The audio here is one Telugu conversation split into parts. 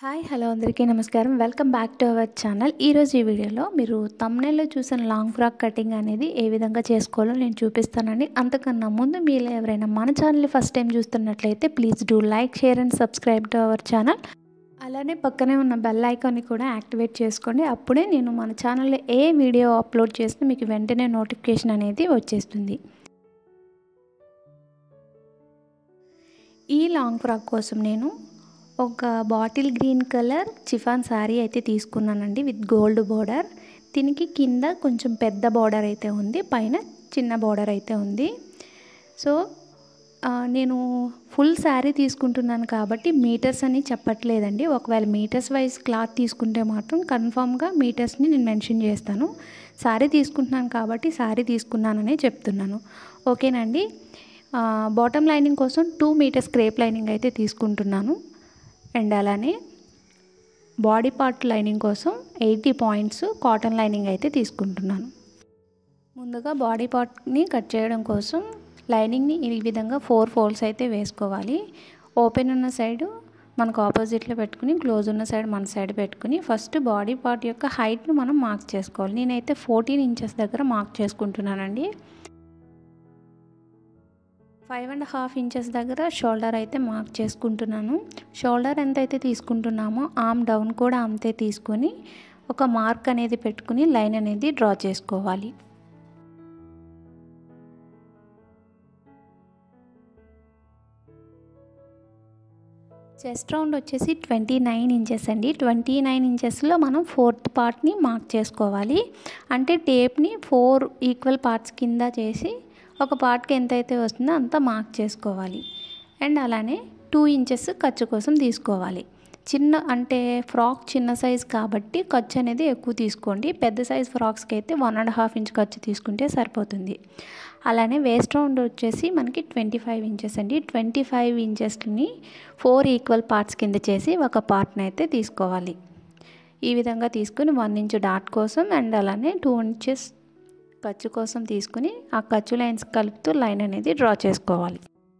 హాయ్ హలో అందరికీ నమస్కారం welcome back to our channel ఈరోజు ఈ వీడియోలో మీరు తమ్నెల్లో చూసిన లాంగ్ ఫ్రాక్ కటింగ్ అనేది ఏ విధంగా చేసుకోవాలో నేను చూపిస్తానండి అంతకన్నా ముందు మీరు ఎవరైనా మన ఛానల్ని ఫస్ట్ టైం చూస్తున్నట్లయితే please do like share and subscribe to our channel అలానే పక్కనే ఉన్న బెల్ ఐకాన్ని కూడా యాక్టివేట్ చేసుకోండి అప్పుడే నేను మన ఛానల్లో ఏ వీడియో అప్లోడ్ చేస్తే మీకు వెంటనే నోటిఫికేషన్ అనేది వచ్చేస్తుంది ఈ లాంగ్ ఫ్రాక్ కోసం నేను ఒక bottle green colour chiffon sari అయితే తీసుకున్నానండి విత్ గోల్డ్ బోర్డర్ దీనికి కింద కొంచెం పెద్ద బార్డర్ అయితే ఉంది పైన చిన్న బార్డర్ అయితే ఉంది సో నేను ఫుల్ శారీ తీసుకుంటున్నాను కాబట్టి మీటర్స్ అని చెప్పట్లేదండి ఒకవేళ మీటర్స్ వైజ్ క్లాత్ తీసుకుంటే మాత్రం కన్ఫామ్గా మీటర్స్ని నేను మెన్షన్ చేస్తాను శారీ తీసుకుంటున్నాను కాబట్టి శారీ తీసుకున్నాననే చెప్తున్నాను ఓకేనండి బాటమ్ లైనింగ్ కోసం టూ మీటర్స్ క్రేప్ లైనింగ్ అయితే తీసుకుంటున్నాను అండ్ అలానే బాడీ పార్ట్ లైనింగ్ కోసం ఎయిటీ పాయింట్స్ కాటన్ లైనింగ్ అయితే తీసుకుంటున్నాను ముందుగా బాడీ పార్ట్ని కట్ చేయడం కోసం లైనింగ్ని ఈ విధంగా ఫోర్ ఫోల్డ్స్ అయితే వేసుకోవాలి ఓపెన్ ఉన్న సైడు మనకు ఆపోజిట్లో పెట్టుకుని క్లోజ్ ఉన్న సైడ్ మన సైడ్ పెట్టుకుని ఫస్ట్ బాడీ పార్ట్ యొక్క హైట్ను మనం మార్క్ చేసుకోవాలి నేనైతే ఫోర్టీన్ ఇంచెస్ దగ్గర మార్క్ చేసుకుంటున్నానండి ఫైవ్ అండ్ హాఫ్ ఇంచెస్ దగ్గర షోల్డర్ అయితే మార్క్ చేసుకుంటున్నాను షోల్డర్ ఎంత అయితే తీసుకుంటున్నామో ఆమ్ డౌన్ కూడా అంతే తీసుకొని ఒక మార్క్ అనేది పెట్టుకుని లైన్ అనేది డ్రా చేసుకోవాలి చెస్ట్ రౌండ్ వచ్చేసి ట్వంటీ నైన్ ఇంచెస్ అండి ట్వంటీ నైన్ ఇంచెస్లో మనం ఫోర్త్ పార్ట్ని మార్క్ చేసుకోవాలి అంటే టేప్ని ఫోర్ ఈక్వల్ పార్ట్స్ కింద చేసి ఒక పార్ట్కి ఎంత అయితే వస్తుందో అంత మార్క్ చేసుకోవాలి అండ్ అలానే టూ ఇంచెస్ ఖర్చు కోసం తీసుకోవాలి చిన్న అంటే ఫ్రాక్ చిన్న సైజ్ కాబట్టి ఖర్చు అనేది ఎక్కువ తీసుకోండి పెద్ద సైజ్ ఫ్రాక్స్కి అయితే వన్ అండ్ హాఫ్ ఇంచ్ ఖర్చు తీసుకుంటే సరిపోతుంది అలానే వేస్ట్ రౌండ్ వచ్చేసి మనకి ట్వంటీ ఫైవ్ ఇంచెస్ అండి ట్వంటీ ఫైవ్ ఇంచెస్ని ఫోర్ ఈక్వల్ పార్ట్స్ కింద చేసి ఒక పార్ట్ని అయితే తీసుకోవాలి ఈ విధంగా తీసుకుని వన్ ఇంచ్ డాట్ కోసం అండ్ అలానే టూ ఇంచెస్ ఖర్చు కోసం తీసుకుని ఆ ఖర్చు లైన్స్ కలుపుతూ లైన్ అనేది డ్రా చేసుకోవాలి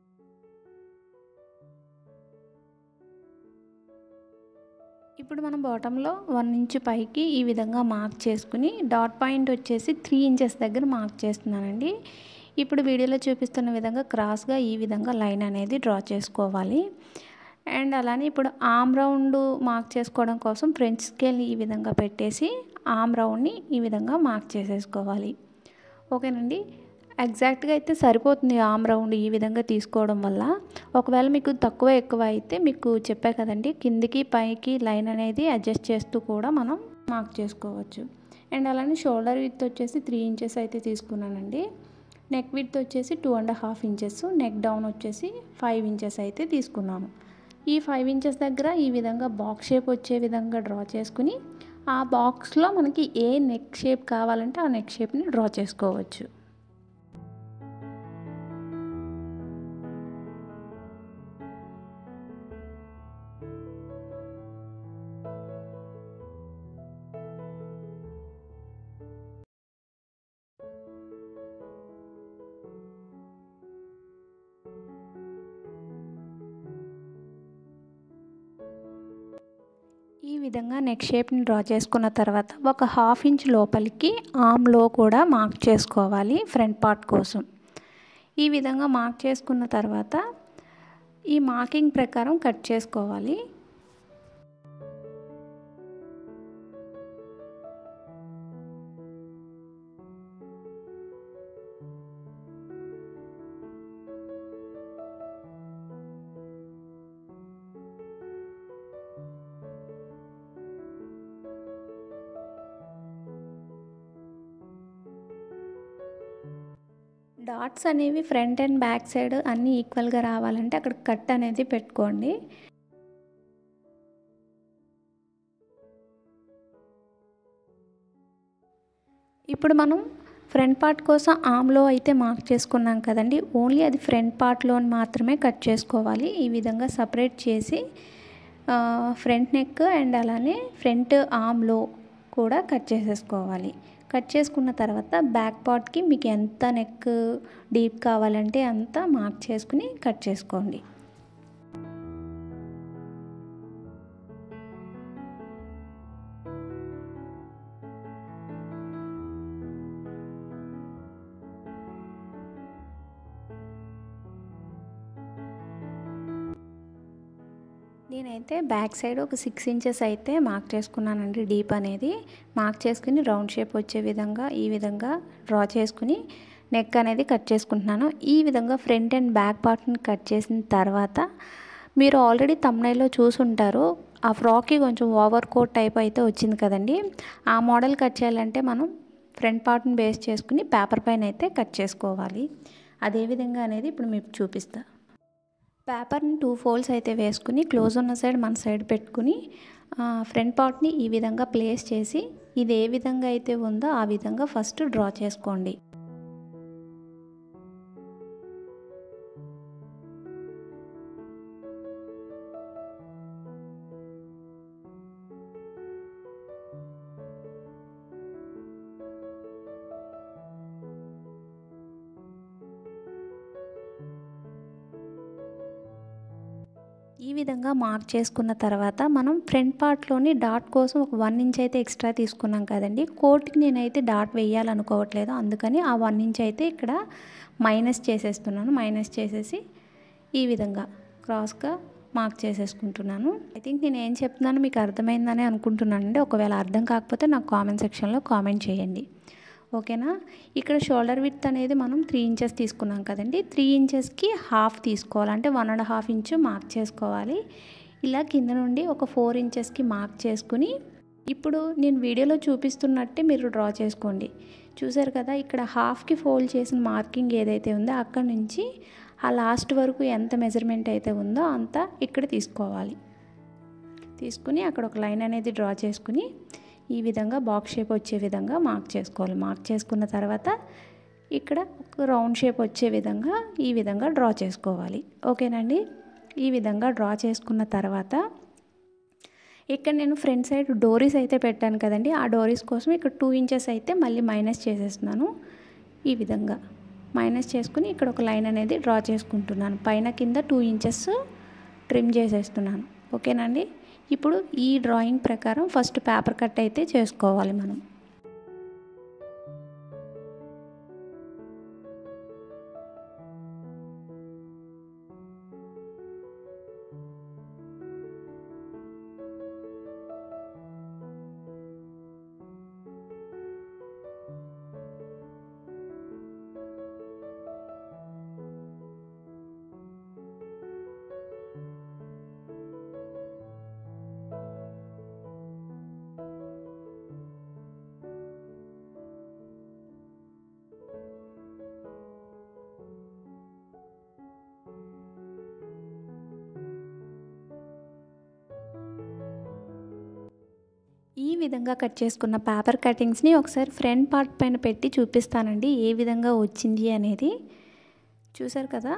ఇప్పుడు మనం బాటంలో వన్ ఇంచ్ పైకి ఈ విధంగా మార్క్ చేసుకుని డాట్ పాయింట్ వచ్చేసి త్రీ ఇంచెస్ దగ్గర మార్క్ చేస్తున్నానండి ఇప్పుడు వీడియోలో చూపిస్తున్న విధంగా క్రాస్గా ఈ విధంగా లైన్ అనేది డ్రా చేసుకోవాలి అండ్ అలానే ఇప్పుడు ఆమ్ రౌండ్ మార్క్ చేసుకోవడం కోసం ఫ్రెంచ్ స్కేల్ని ఈ విధంగా పెట్టేసి ఆమ్ రౌండ్ని ఈ విధంగా మార్క్ చేసేసుకోవాలి ఓకేనండి ఎగ్జాక్ట్గా అయితే సరిపోతుంది ఆమ్ రౌండ్ ఈ విధంగా తీసుకోవడం వల్ల ఒకవేళ మీకు తక్కువ ఎక్కువ అయితే మీకు చెప్పా కదండి కిందికి పైకి లైన్ అనేది అడ్జస్ట్ చేస్తూ కూడా మనం మార్క్ చేసుకోవచ్చు అండ్ అలానే షోల్డర్ విత్ వచ్చేసి త్రీ ఇంచెస్ అయితే తీసుకున్నానండి నెక్ విత్ వచ్చేసి two and half inches neck down వచ్చేసి ఫైవ్ ఇంచెస్ అయితే తీసుకున్నాను ఈ ఫైవ్ ఇంచెస్ దగ్గర ఈ విధంగా బాక్స్ షేప్ వచ్చే విధంగా డ్రా చేసుకుని ఆ బాక్స్లో మనకి ఏ నెక్ షేప్ కావాలంటే ఆ నెక్ షేప్ని డ్రా చేసుకోవచ్చు ఈ విధంగా నెక్ షేప్ని డ్రా చేసుకున్న తర్వాత ఒక హాఫ్ ఇంచ్ లోపలికి ఆమ్లో కూడా మార్క్ చేసుకోవాలి ఫ్రంట్ పార్ట్ కోసం ఈ విధంగా మార్క్ చేసుకున్న తర్వాత ఈ మార్కింగ్ ప్రకారం కట్ చేసుకోవాలి డాట్స్ అనేవి ఫ్రంట్ అండ్ బ్యాక్ సైడ్ అన్నీ ఈక్వల్గా రావాలంటే అక్కడ కట్ అనేది పెట్టుకోండి ఇప్పుడు మనం ఫ్రంట్ పార్ట్ కోసం ఆమ్లో అయితే మార్క్ చేసుకున్నాం కదండి ఓన్లీ అది ఫ్రంట్ పార్ట్లో మాత్రమే కట్ చేసుకోవాలి ఈ విధంగా సపరేట్ చేసి ఫ్రంట్ నెక్ అండ్ అలానే ఫ్రంట్ ఆమ్లో కూడా కట్ చేసేసుకోవాలి కట్ చేసుకున్న తర్వాత బ్యాక్ పార్ట్కి మీకు ఎంత నెక్ డీప్ కావాలంటే అంత మార్క్ చేసుకుని కట్ చేసుకోండి నేనైతే బ్యాక్ సైడ్ ఒక సిక్స్ ఇంచెస్ అయితే మార్క్ చేసుకున్నానండి డీప్ అనేది మార్క్ చేసుకుని రౌండ్ షేప్ వచ్చే విధంగా ఈ విధంగా డ్రా చేసుకుని నెక్ అనేది కట్ చేసుకుంటున్నాను ఈ విధంగా ఫ్రంట్ అండ్ బ్యాక్ పార్ట్ని కట్ చేసిన తర్వాత మీరు ఆల్రెడీ తమ్నైల్లో చూసుంటారు ఆ ఫ్రాక్కి కొంచెం ఓవర్ కోట్ టైప్ అయితే వచ్చింది కదండి ఆ మోడల్ కట్ చేయాలంటే మనం ఫ్రంట్ పార్ట్ని బేస్ చేసుకుని పేపర్ పైన అయితే కట్ చేసుకోవాలి అదే విధంగా అనేది ఇప్పుడు మీకు చూపిస్తా పేపర్ని టూ ఫోల్డ్స్ అయితే వేసుకుని క్లోజ్ ఉన్న సైడ్ మన సైడ్ పెట్టుకుని ఫ్రంట్ పార్ట్ని ఈ విధంగా ప్లేస్ చేసి ఇది ఏ విధంగా అయితే ఉందో ఆ విధంగా ఫస్ట్ డ్రా చేసుకోండి ఈ విధంగా మార్క్ చేసుకున్న తర్వాత మనం ఫ్రంట్ పార్ట్లోని డాట్ కోసం ఒక వన్ ఇంచ్ అయితే ఎక్స్ట్రా తీసుకున్నాం కదండి కోట్కి నేనైతే డాట్ వేయాలనుకోవట్లేదు అందుకని ఆ వన్ ఇంచ్ అయితే ఇక్కడ మైనస్ చేసేస్తున్నాను మైనస్ చేసేసి ఈ విధంగా క్రాస్గా మార్క్ చేసేసుకుంటున్నాను ఐ థింక్ నేను ఏం చెప్తున్నానో మీకు అర్థమైందని అనుకుంటున్నానండి ఒకవేళ అర్థం కాకపోతే నాకు కామెంట్ సెక్షన్లో కామెంట్ చేయండి ఓకేనా ఇక్కడ షోల్డర్ విత్ అనేది మనం త్రీ ఇంచెస్ తీసుకున్నాం కదండి త్రీ ఇంచెస్కి హాఫ్ తీసుకోవాలి అంటే one and half inch mark చేసుకోవాలి ఇలా కింద నుండి ఒక ఫోర్ ఇంచెస్కి మార్క్ చేసుకుని ఇప్పుడు నేను వీడియోలో చూపిస్తున్నట్టే మీరు డ్రా చేసుకోండి చూసారు కదా ఇక్కడ హాఫ్కి ఫోల్డ్ చేసిన మార్కింగ్ ఏదైతే ఉందో అక్కడ నుంచి ఆ లాస్ట్ వరకు ఎంత మెజర్మెంట్ అయితే ఉందో అంత ఇక్కడ తీసుకోవాలి తీసుకుని అక్కడ ఒక లైన్ అనేది డ్రా చేసుకుని ఈ విధంగా బాక్స్ షేప్ వచ్చే విధంగా మార్క్ చేసుకోవాలి మార్క్ చేసుకున్న తర్వాత ఇక్కడ ఒక రౌండ్ షేప్ వచ్చే విధంగా ఈ విధంగా డ్రా చేసుకోవాలి ఓకేనండి ఈ విధంగా డ్రా చేసుకున్న తర్వాత ఇక్కడ నేను ఫ్రంట్ సైడ్ డోరీస్ అయితే పెట్టాను కదండి ఆ డోరీస్ కోసం ఇక్కడ టూ ఇంచెస్ అయితే మళ్ళీ మైనస్ చేసేస్తున్నాను ఈ విధంగా మైనస్ చేసుకుని ఇక్కడ ఒక లైన్ అనేది డ్రా చేసుకుంటున్నాను పైన కింద టూ ఇంచెస్ ట్రిమ్ చేసేస్తున్నాను ఓకేనండి ఇప్పుడు ఈ డ్రాయింగ్ ప్రకారం ఫస్ట్ పేపర్ కట్ అయితే చేసుకోవాలి మనం ఈ విధంగా కట్ చేసుకున్న పేపర్ కటింగ్స్ని ఒకసారి ఫ్రంట్ పార్ట్ పైన పెట్టి చూపిస్తానండి ఏ విధంగా వచ్చింది అనేది చూసారు కదా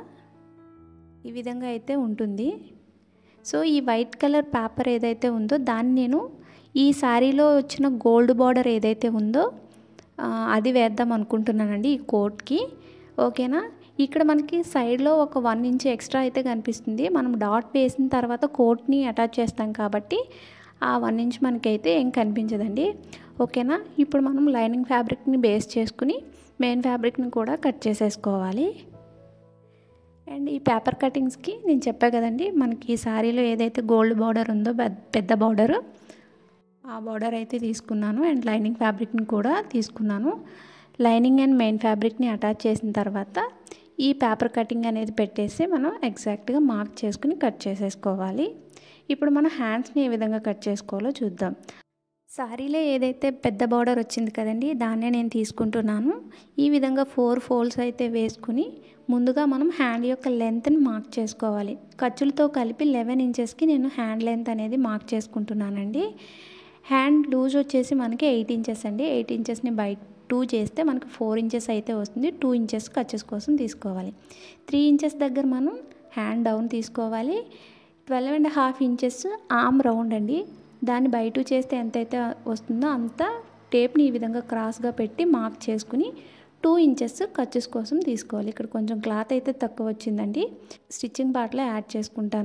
ఈ విధంగా అయితే ఉంటుంది సో ఈ వైట్ కలర్ పేపర్ ఏదైతే ఉందో దాన్ని నేను ఈ శారీలో వచ్చిన గోల్డ్ బార్డర్ ఏదైతే ఉందో అది వేద్దాం అనుకుంటున్నానండి ఈ కోట్కి ఓకేనా ఇక్కడ మనకి సైడ్లో ఒక వన్ ఇంచ్ ఎక్స్ట్రా అయితే కనిపిస్తుంది మనం డాట్ వేసిన తర్వాత కోట్ని అటాచ్ చేస్తాం కాబట్టి ఆ వన్ ఇంచ్ మనకైతే ఏం కనిపించదండి ఓకేనా ఇప్పుడు మనం లైనింగ్ ఫ్యాబ్రిక్ని బేస్ చేసుకుని మెయిన్ ఫ్యాబ్రిక్ని కూడా కట్ చేసేసుకోవాలి అండ్ ఈ పేపర్ కటింగ్స్కి నేను చెప్పా కదండి మనకి ఈ శారీలో ఏదైతే గోల్డ్ బార్డర్ ఉందో పెద్ద బార్డర్ ఆ బార్డర్ అయితే తీసుకున్నాను అండ్ లైనింగ్ ఫ్యాబ్రిక్ని కూడా తీసుకున్నాను లైనింగ్ అండ్ మెయిన్ ఫ్యాబ్రిక్ని అటాచ్ చేసిన తర్వాత ఈ పేపర్ కటింగ్ అనేది పెట్టేసి మనం ఎగ్జాక్ట్గా మార్క్ చేసుకుని కట్ చేసేసుకోవాలి ఇప్పుడు మనం హ్యాండ్స్ని ఏ విధంగా కట్ చేసుకోవాలో చూద్దాం శారీలో ఏదైతే పెద్ద బార్డర్ వచ్చింది కదండి దాన్నే నేను తీసుకుంటున్నాను ఈ విధంగా ఫోర్ ఫోల్డ్స్ అయితే వేసుకుని ముందుగా మనం హ్యాండ్ యొక్క లెంత్ని మార్క్ చేసుకోవాలి ఖర్చులతో కలిపి లెవెన్ ఇంచెస్కి నేను హ్యాండ్ లెంత్ అనేది మార్క్ చేసుకుంటున్నానండి హ్యాండ్ లూజ్ వచ్చేసి మనకి ఎయిట్ ఇంచెస్ అండి ఎయిట్ ఇంచెస్ని బై టూ చేస్తే మనకి ఫోర్ ఇంచెస్ అయితే వస్తుంది టూ ఇంచెస్ ఖర్చెస్ కోసం తీసుకోవాలి త్రీ ఇంచెస్ దగ్గర మనం హ్యాండ్ డౌన్ తీసుకోవాలి twelve and half inches arm round అండి దాన్ని బై టూ చేస్తే ఎంతైతే వస్తుందో అంత టేప్ని ఈ విధంగా క్రాస్గా పెట్టి మార్క్ చేసుకుని టూ ఇంచెస్ ఖర్చెస్ కోసం తీసుకోవాలి ఇక్కడ కొంచెం క్లాత్ అయితే తక్కువ వచ్చిందండి స్టిచ్చింగ్ పార్ట్లో యాడ్ చేసుకుంటాను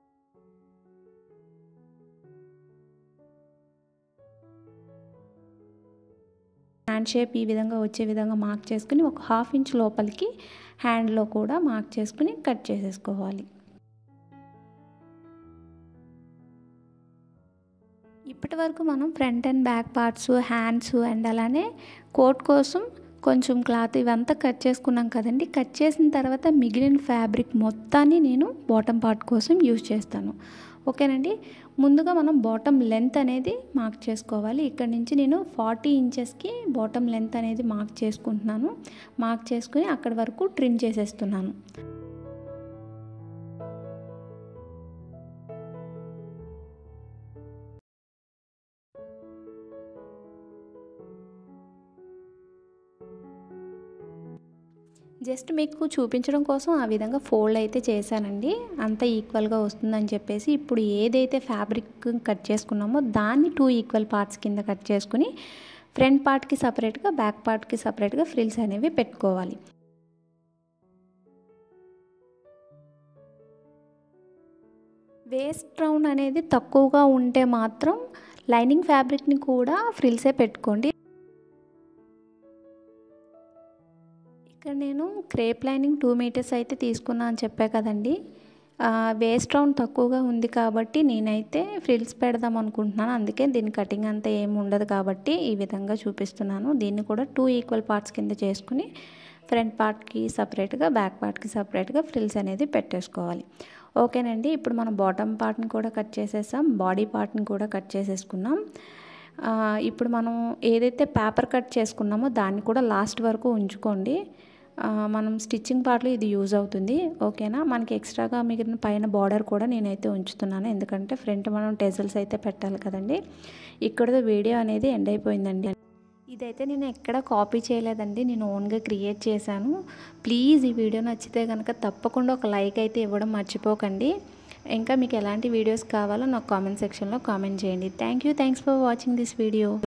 హ్యాండ్ షేప్ ఈ విధంగా వచ్చే విధంగా మార్క్ చేసుకుని ఒక హాఫ్ ఇంచ్ లోపలికి హ్యాండ్లో కూడా మార్క్ చేసుకుని కట్ చేసేసుకోవాలి ఇప్పటి వరకు మనం front and back parts hands and అలానే కోట్ కోసం కొంచెం క్లాత్ ఇవంతా కట్ చేసుకున్నాం కదండి కట్ చేసిన తర్వాత మిగిలిన ఫ్యాబ్రిక్ మొత్తాన్ని నేను బాటమ్ పార్ట్ కోసం యూజ్ చేస్తాను ఓకేనండి ముందుగా మనం బాటమ్ లెంత్ అనేది మార్క్ చేసుకోవాలి ఇక్కడ నుంచి నేను ఫార్టీ ఇంచెస్కి బాటమ్ లెంత్ అనేది మార్క్ చేసుకుంటున్నాను మార్క్ చేసుకుని అక్కడి వరకు ట్రిమ్ చేసేస్తున్నాను జస్ట్ మీకు చూపించడం కోసం ఆ విధంగా ఫోల్డ్ అయితే చేశానండి అంత ఈక్వల్గా వస్తుందని చెప్పేసి ఇప్పుడు ఏదైతే ఫ్యాబ్రిక్ కట్ చేసుకున్నామో దాన్ని టూ ఈక్వల్ పార్ట్స్ కింద కట్ చేసుకుని ఫ్రంట్ పార్ట్కి సపరేట్గా బ్యాక్ పార్ట్కి సపరేట్గా ఫ్రిల్స్ అనేవి పెట్టుకోవాలి వేస్ట్ రౌండ్ అనేది తక్కువగా ఉంటే మాత్రం లైనింగ్ ఫ్యాబ్రిక్ని కూడా ఫ్రిల్సే పెట్టుకోండి ఇక్కడ నేను క్రేప్ లైనింగ్ టూ మీటర్స్ అయితే తీసుకున్నా అని చెప్పా కదండి వేస్ట్ రౌండ్ తక్కువగా ఉంది కాబట్టి నేనైతే ఫ్రిల్స్ పెడదాం అనుకుంటున్నాను అందుకే దీని కటింగ్ అంతా ఏమి ఉండదు కాబట్టి ఈ విధంగా చూపిస్తున్నాను దీన్ని కూడా టూ ఈక్వల్ పార్ట్స్ కింద చేసుకుని ఫ్రంట్ పార్ట్కి సపరేట్గా బ్యాక్ పార్ట్కి సపరేట్గా ఫ్రిల్స్ అనేది పెట్టేసుకోవాలి ఓకేనండి ఇప్పుడు మనం బాటమ్ పార్ట్ని కూడా కట్ చేసేసాం బాడీ పార్ట్ని కూడా కట్ చేసేసుకున్నాం ఇప్పుడు మనం ఏదైతే పేపర్ కట్ చేసుకున్నామో దాన్ని కూడా లాస్ట్ వరకు ఉంచుకోండి మనం స్టిచ్చింగ్ పార్ట్లో ఇది యూజ్ అవుతుంది ఓకేనా మనకి ఎక్స్ట్రాగా మిగిలిన పైన బార్డర్ కూడా నేనైతే ఉంచుతున్నాను ఎందుకంటే ఫ్రంట్ మనం టెజల్స్ అయితే పెట్టాలి కదండి ఇక్కడతో వీడియో అనేది ఎండ్ అయిపోయిందండి ఇదైతే నేను ఎక్కడ కాపీ చేయలేదండి నేను ఓన్గా క్రియేట్ చేశాను ప్లీజ్ ఈ వీడియో నచ్చితే కనుక తప్పకుండా ఒక లైక్ అయితే ఇవ్వడం మర్చిపోకండి ఇంకా మీకు ఎలాంటి వీడియోస్ కావాలో నాకు కామెంట్ సెక్షన్లో కామెంట్ చేయండి thank you thanks for watching this video